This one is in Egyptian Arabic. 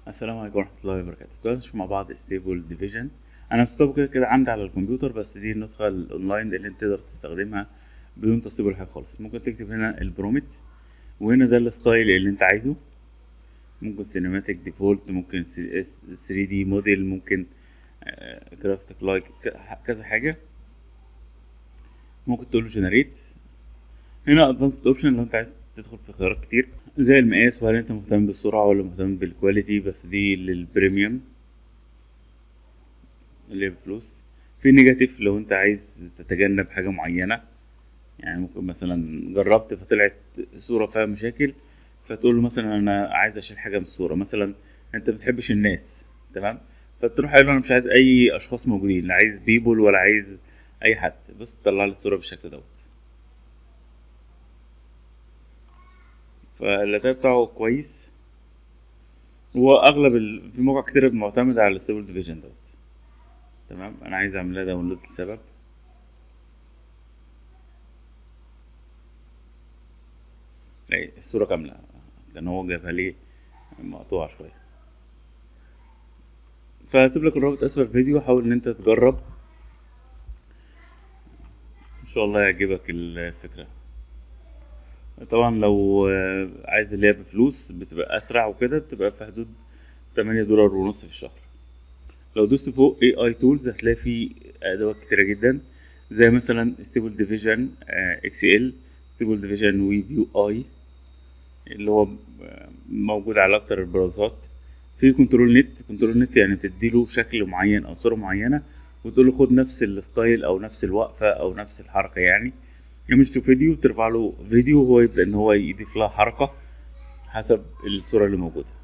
السلام عليكم ورحمة الله وبركاته دلوقتي نشوف مع بعض ستيبل ديفيجن أنا مسطبه كده كده عندي على الكمبيوتر بس دي النسخة الأونلاين اللي أنت تقدر تستخدمها بدون تسطيب ولا حاجة خالص ممكن تكتب هنا البرومت وهنا ده الستايل اللي أنت عايزه ممكن سينماتيك ديفولت ممكن 3 دي موديل ممكن جرافيك لايك كذا حاجة ممكن تقول له جنريت هنا ادفانسد اوبشن لو انت عايز تدخل في خيارات كتير زي المقاس وهل انت مهتم بالسرعة ولا مهتم بالكواليتي بس دي للبريميوم اللي هي بفلوس في نيجاتيف لو انت عايز تتجنب حاجة معينة يعني ممكن مثلا جربت فطلعت صورة فيها مشاكل فتقول له مثلا انا عايز اشيل حاجة من الصورة مثلا انت بتحبش الناس تمام فتروح قايل له انا مش عايز اي اشخاص موجودين لا عايز بيبول ولا عايز اي حد بص طلع لي الصورة بالشكل دوت فالاداء بتاعه كويس هو اغلب ال... في مواقع كتير معتمد على الستيبل ديفيجن دوت تمام انا عايز اعملها داونلود لسبب لا الصورة كاملة كان هو جابها لي مقطوعة شوية فهسيب لك الرابط اسفل الفيديو حاول ان انت تجرب ان شاء الله يعجبك الفكرة طبعا لو عايز اللي هي بفلوس بتبقى اسرع وكده بتبقى في حدود 8 دولار ونص في الشهر لو دوست فوق اي اي تولز هتلاقي فيه ادوات كتيره جدا زي مثلا ستيبل ديفيجن اكس ال ستيبل ديفيجن وي بيو اي اللي هو موجود على اكتر البراوزات في كنترول نت كنترول نت يعني تديله شكل معين او صوره معينه وتقول له خد نفس الستايل او نفس الوقفه او نفس الحركه يعني مش فيديو ترفع له فيديو وهو يبدا ان هو يضيف لها حركه حسب الصوره اللي موجوده